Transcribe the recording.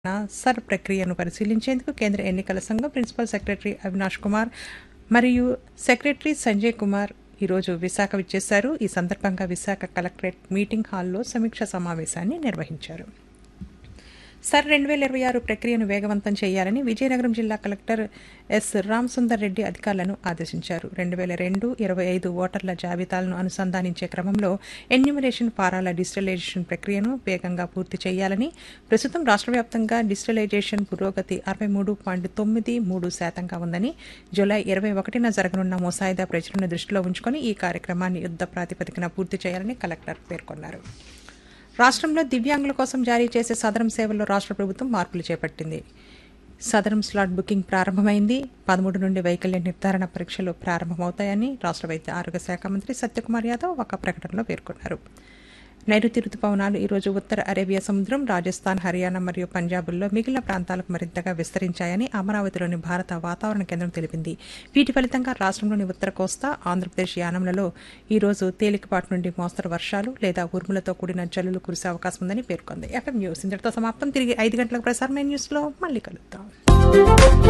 sir ప్రక్రియను పరిశీలించేందుకు కేంద్ర ఎన్నికల సంఘం ప్రిన్సిపల్ సెక్రటరీ అవినాష్ కుమార్ మరియు సెక్రటరీ సంజయ్ కుమార్ ఈరోజు విశాఖ విచ్చేశారు ఈ సందర్భంగా విశాఖ కలెక్టరేట్ మీటింగ్ హాల్లో సమీక్ష సమావేశాన్ని నిర్వహించారు సర్ రెండు వేల ఇరవై ఆరు ప్రక్రియను వేగవంతం చేయాలని విజయనగరం జిల్లా కలెక్టర్ ఎస్ రామసుందర్ రెడ్డి అధికారులను ఆదేశించారు రెండు వేల రెండు ఇరవై ఐదు ఓటర్ల జాబితాలను అనుసంధానించే క్రమంలో ఎన్యూమరేషన్ ఫారాల డిజిటలైజేషన్ ప్రక్రియను వేగంగా పూర్తి చేయాలని ప్రస్తుతం రాష్ట్ర వ్యాప్తంగా డిజిటలైజేషన్ పురోగతి అరవై మూడు పాయింట్ తొమ్మిది మూడు శాతంగా ఉందని జూలై ఇరవై ఒకటిన జరగనున్న ముసాయిదా ప్రచురణ దృష్టిలో ఉంచుకొని ఈ కార్యక్రమాన్ని యుద్ధ ప్రాతిపదికన పూర్తి చేయాలని కలెక్టర్ పేర్కొన్నారు రాష్ట్రంలో దివ్యాంగుల కోసం జారీ చేసే సదరం సేవల్లో రాష్ట్ర ప్రభుత్వం మార్పులు చేపట్టింది సదరం స్లాట్ బుకింగ్ ప్రారంభమైంది పదమూడు నుండి వైకల్య నిర్ధారణ పరీక్షలు ప్రారంభమవుతాయని రాష్ట్ర వైద్య ఆరోగ్య శాఖ మంత్రి సత్యకుమార్ యాదవ్ ఒక ప్రకటనలో పేర్కొన్నారు నైరుతి రుతుపవనాలు ఈరోజు ఉత్తర అరేబియా సముద్రం రాజస్థాన్ హర్యానా మరియు పంజాబుల్లో మిగిలిన ప్రాంతాలకు మరింతగా విస్తరించాయని అమరావతిలోని భారత వాతావరణ కేంద్రం తెలిపింది వీటి ఫలితంగా రాష్ట్రంలోని ఉత్తర కోస్తా ఆంధ్రప్రదేశ్ యానంలలో ఈరోజు తేలికపాటి నుండి మోస్తరు వర్షాలు లేదా ఉరుములతో కూడిన జల్లులు కురిసే అవకాశం ఉందని పేర్కొంది ఎఫ్ఎం న్యూస్ ఇంతటితో సమాప్తం తిరిగి ఐదు గంటలకు ప్రసారమైన న్యూస్లో మళ్ళీ కలుద్దాం